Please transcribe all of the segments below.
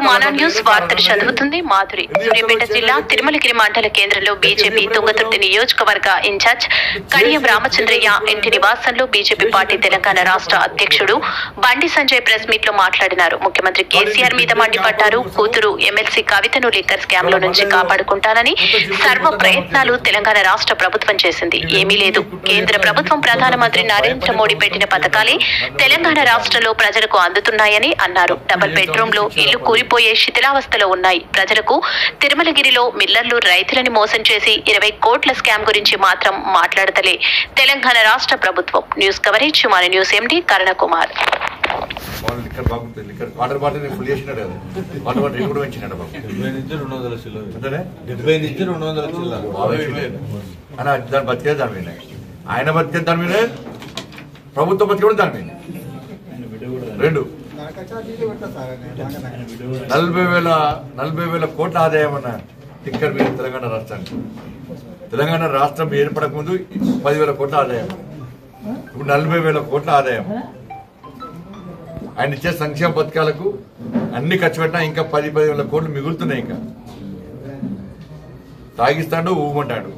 మానా news వార్తలు చదువుతుంది మాధురి సూర్యాపేట జిల్లా తిరుమలగిరి మండల కేంద్రంలో బీజేపీ తుంగతుర్తి నియోజకవర్గ ఇన్ఛార్జ్ కడియం రామచంద్రయ్య ఇంటి నివాసంలో బీజేపీ పార్టీ తెలంగాణ రాష్ట్ర అధ్యక్షుడు బండి సంజయ్ ప్రెస్ మీట్ లో మాట్లాడినారు ముఖ్యమంత్రి కేసీఆర్ మీద మండిపడ్డారు కూతురు ఎమ్మెల్సీ కవితను లిక్కర్ స్కామ్ లో నుంచి కాపాడుకుంటానని సర్వ ప్రయత్నాలు తెలంగాణ రాష్ట్ర ప్రభుత్వం చేసింది ఏమీ లేదు కేంద్ర ప్రభుత్వం ప్రధానమంత్రి నరేంద్ర మోడీ పెట్టిన పథకాలే తెలంగాణ రాష్ట్రంలో ప్రజలకు అందుతున్నాయని అన్నారు డబుల్ బెడ్రూమ్ లో ఇల్లు కూలిపోయే శిథిలావస్థలో ఉన్నాయి ప్రజలకు తిరుమలగిరిలో మిల్లర్లు రైతులని మోసం చేసి ఇరవై కోట్ల స్కామ్ గురించి మాత్రం మాట్లాడతలే తెలంగాణ రాష్ట్ర ప్రభుత్వం న్యూస్ కవరేజ్ మన న్యూస్ ఎండి కరుణకుమార్ వాళ్ళు లిక్కర్ బాగుంటుంది లిక్కర్ వాటర్ బాటిల్ ఫుల్ చేసినాడు కదా వాటర్ బాటిల్ కూడా పెంచినాడు బాబు డెబ్బై నుంచి రెండు వందల చిల్లర అంతేనే డెబ్బై నుంచి రెండు వందల చిల్లర అని దాని బతికే దాని మీద ఆయన బతికే దాని మీద ప్రభుత్వం బతికే కూడా దాని మీద రెండు నలభై వేల నలభై వేల కోట్ల ఆదాయం అన్న టిక్కర్ మీద తెలంగాణ రాష్ట్రానికి తెలంగాణ రాష్ట్రం ఏర్పడక ముందు పదివేల కోట్ల ఆదాయం ఇప్పుడు నలభై వేల కోట్ల ఆదాయం ఆయన ఇచ్చే సంక్షేమ పథకాలకు అన్ని ఖర్చు పెట్టినా ఇంకా పది పది వేల కోట్లు మిగులుతున్నాయి ఇంకా తాగిస్తాడు ఊమంటాడు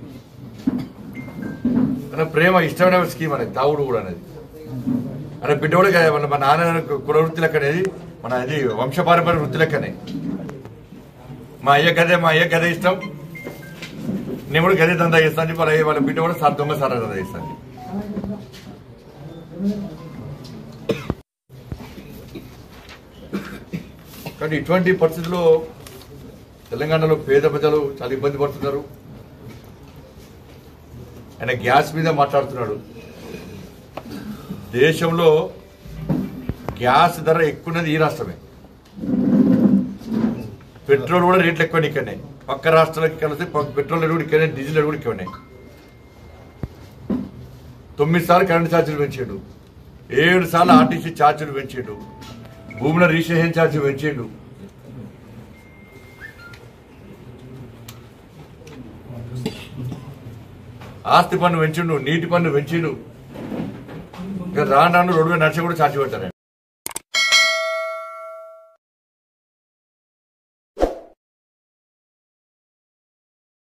అన్న ప్రేమ ఇష్టమైన స్కీమ్ అనేది తాగుడు కూడా అనేది అరే బిడ్డ కూడా కదా, మన మా నాన్న కుల వృత్తి లెక్క అనేది మన అది వంశపారంపర్య వృత్తి లెక్కనే మా అయ్య గదే మా అయ్య గదే ఇష్టం నేను కూడా గదే దందా చేస్తాను చెప్పి వాళ్ళ అయ్య- వాళ్ళ బిడ్డ కూడా సార్ దొంగ సార్ దందా చేస్తాను కానీ ఇటువంటి పరిస్థితుల్లో తెలంగాణలో పేద ప్రజలు చాలా ఇబ్బంది పడుతున్నారు ఆయన గ్యాస్ మీద మాట్లాడుతున్నాడు దేశంలో గ్యాస్ ధర ఎక్కువన్నది ఈ రాష్ట్రమే పెట్రోల్ కూడా రేట్లు ఎక్కువ ఇక్కడనే పక్క రాష్ట్రాలకి కలిసి ప- పెట్రోల్ రేటు కూడా ఇక్కడనే డీజిల్ రేటు కూడా ఎక్కువనే తొమ్మిది సార్లు కరెంట్ ఛార్జీలు పెంచాడు ఏడు సార్లు ఆర్టీసీ ఛార్జీలు పెంచాడు భూముల రిజిస్ట్రేషన్ ఛార్జీలు పెంచాడు ఆస్తి పన్ను పెంచిండు నీటి పన్ను పెంచిండు ఇంకా రాను రాను రోడ్డు మీద నడిచి కూడా ఛార్జీ పెట్టారు